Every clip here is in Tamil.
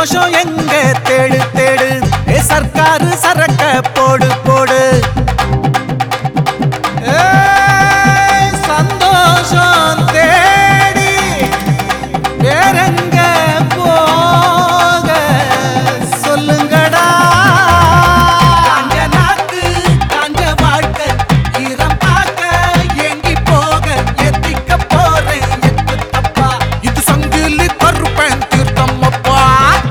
சந்தோஷம் எங்க தேடு தேடு ஏ சர்க்காரு சரக்க போடு போடு ஏய், சந்தோஷம் தேடி வேறெங்க போக சொல்லுங்கடா காஞ்ச நாக்கு காஞ்ச வாழ்க்கை ஈரம் பார்க்க ஏங்கி போக எத்திக்க போறேன் எத்து தப்பா இது சங்கிலி கருப்பேன் தீர்த்தம் அப்பா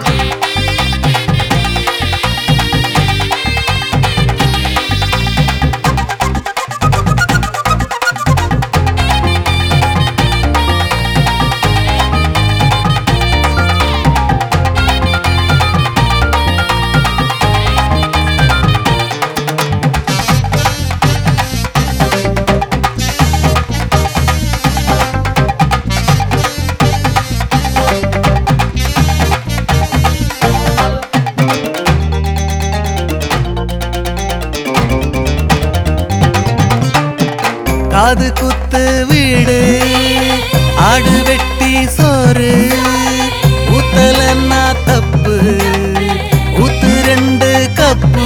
காது குத்து வீடு ஆடு வெட்டி சோறு ஊத்தலன்னா தப்பு ஊத்து ரெண்டு கப்பு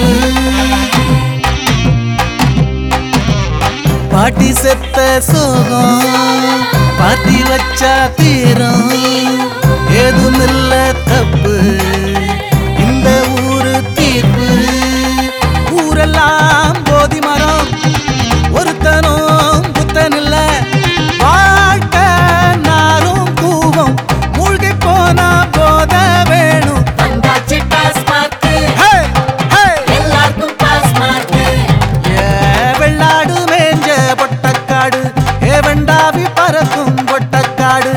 பாட்டி செத்த சோகம் பாத்தி வச்சா தீரம் ஏதுமில்ல தப்பு இந்த ஊரு தீர்ப்பு ஊரெல்லாம் போதி மரம் ஒருத்தனும் புத்தன் இல்ல வாழ்க்கை நாரும் கூவம் மூழ்கி போனா போத வேணும் வந்தாச்சு டாஸ்மார்க் ஹே, ஹே. எல்லாருக்கும் டாஸ்மார்க் ஏ வெள்ளாடு மேஞ்ச பொட்டக்காடு ஏ வெண்டாவி பறக்கும் பொட்டக்காடு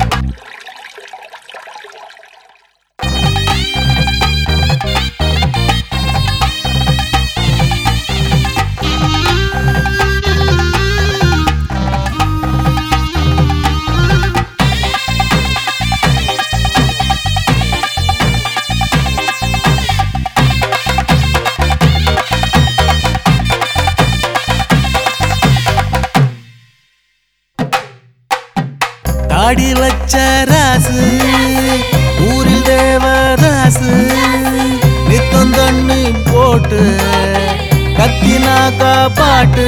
தாடி வச்ச ராசு ஊரில் தேவதாசு நித்தம் தண்ணி போட்டு கத்தினாக்கா பாட்டு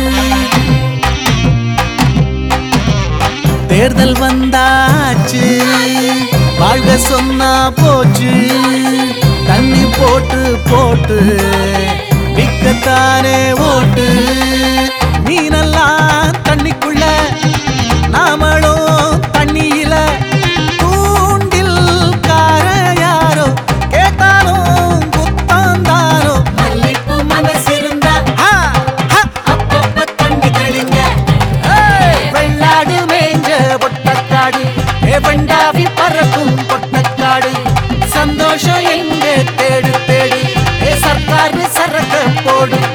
தேர்தல் வந்தாச்சு வாழ்க சொன்னா போச்சு தண்ணி போட்டு போட்டு விக்கத்தானே ஓட்டு மீனெல்லாம் தண்ணிக்குள்ள நாமளும் தண்ணியில தூண்டில் கார யாரோ கேட்டாலும் குத்தந்தாரோ மல்லிப்பூ மனசிருந்தா ஹா, ஹா. அப்பப்ப தண்ணி தெளிங்க ஏய், வெள்ளாடு மேஞ்ச பொட்டக்காடு ஏ வெண்டாவி பறக்கும் பொட்டக்காடு சந்தோஷம் எங்க தேடு தேடு ஏ சர்க்காரு சரக்க போடு